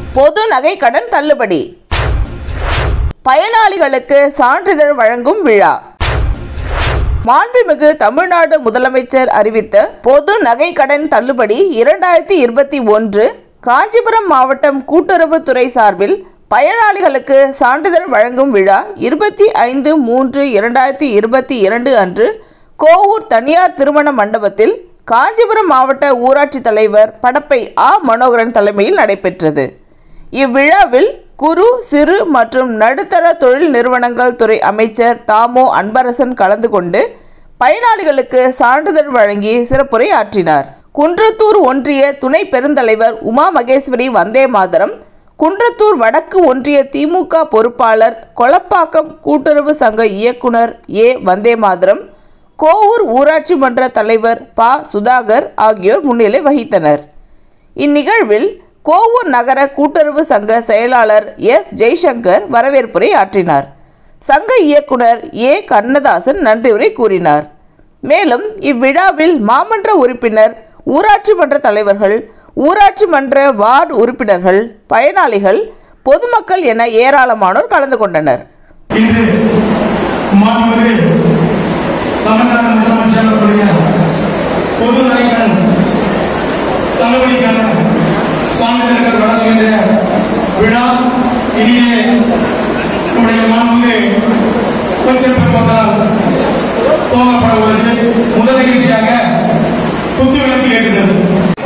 பொது நகை கடன் தள்ளுபடி பயனாளிகளுக்கு சான்றிதழ் வழங்கும் விழா மாண்புமிகு தமிழ்நாடு முதலமைச்சர் அறிவித்த பொது நகை கடன் தள்ளுபடி இரண்டாயிரத்தி இருபத்தி ஒன்று காஞ்சிபுரம் மாவட்டம் கூட்டுறவுத்துறை சார்பில் பயனாளிகளுக்கு சான்றிதழ் வழங்கும் விழா இருபத்தி ஐந்து மூன்று இரண்டாயிரத்தி இருபத்தி இரண்டு அன்று கோவூர் தனியார் திருமண மண்டபத்தில் காஞ்சிபுரம் மாவட்ட ஊராட்சி தலைவர் படப்பை ஆ மனோகரன் தலைமையில் நடைபெற்றது இவ்விழாவில் குறு சிறு மற்றும் நடுத்தர தொழில் நிறுவனங்கள் துறை அமைச்சர் தாமோ அன்பரசன் கலந்து கொண்டு பயனாளிகளுக்கு சான்றிதழ் வழங்கி சிறப்புரை ஆற்றினார் குன்றத்தூர் ஒன்றிய துணை பெருந்தலைவர் உமா மகேஸ்வரி வந்தே மாதரம் குன்றத்தூர் வடக்கு ஒன்றிய திமுக பொறுப்பாளர் கொளப்பாக்கம் கூட்டுறவு சங்க இயக்குனர் ஏ வந்தே மாதரம் கோவூர் ஊராட்சி மன்ற தலைவர் ப சுதாகர் ஆகியோர் முன்னிலை வகித்தனர் இந்நிகழ்வில் கோவூர் நகர கூட்டுறவு சங்க செயலாளர் எஸ் ஜெய்சங்கர் வரவேற்புரை ஆற்றினார் சங்க இயக்குனர் ஏ கண்ணதாசன் நன்றியுரை கூறினார் மேலும் இவ்விழாவில் மாமன்ற உறுப்பினர் ஊராட்சி மன்ற தலைவர்கள் ஊராட்சி மன்ற வார்டு உறுப்பினர்கள் பயனாளிகள் பொதுமக்கள் என ஏராளமானோர் கலந்து கொண்டனர் இன்று மாண்புமிகு தமிழ்நாடு முதலமைச்சர் அவர்களுடைய பொது நகைகள் தள்ளுபடிக்கான சான்றிதழ்கள் வழங்குகின்ற விழா இனிய நம்முடைய மாண்புமிகு கொஞ்சம் பெருமக்களால் துவங்கப்பட உள்ளது முதல் நிகழ்ச்சியாக குத்துவிளக்கு ஏற்றுதல்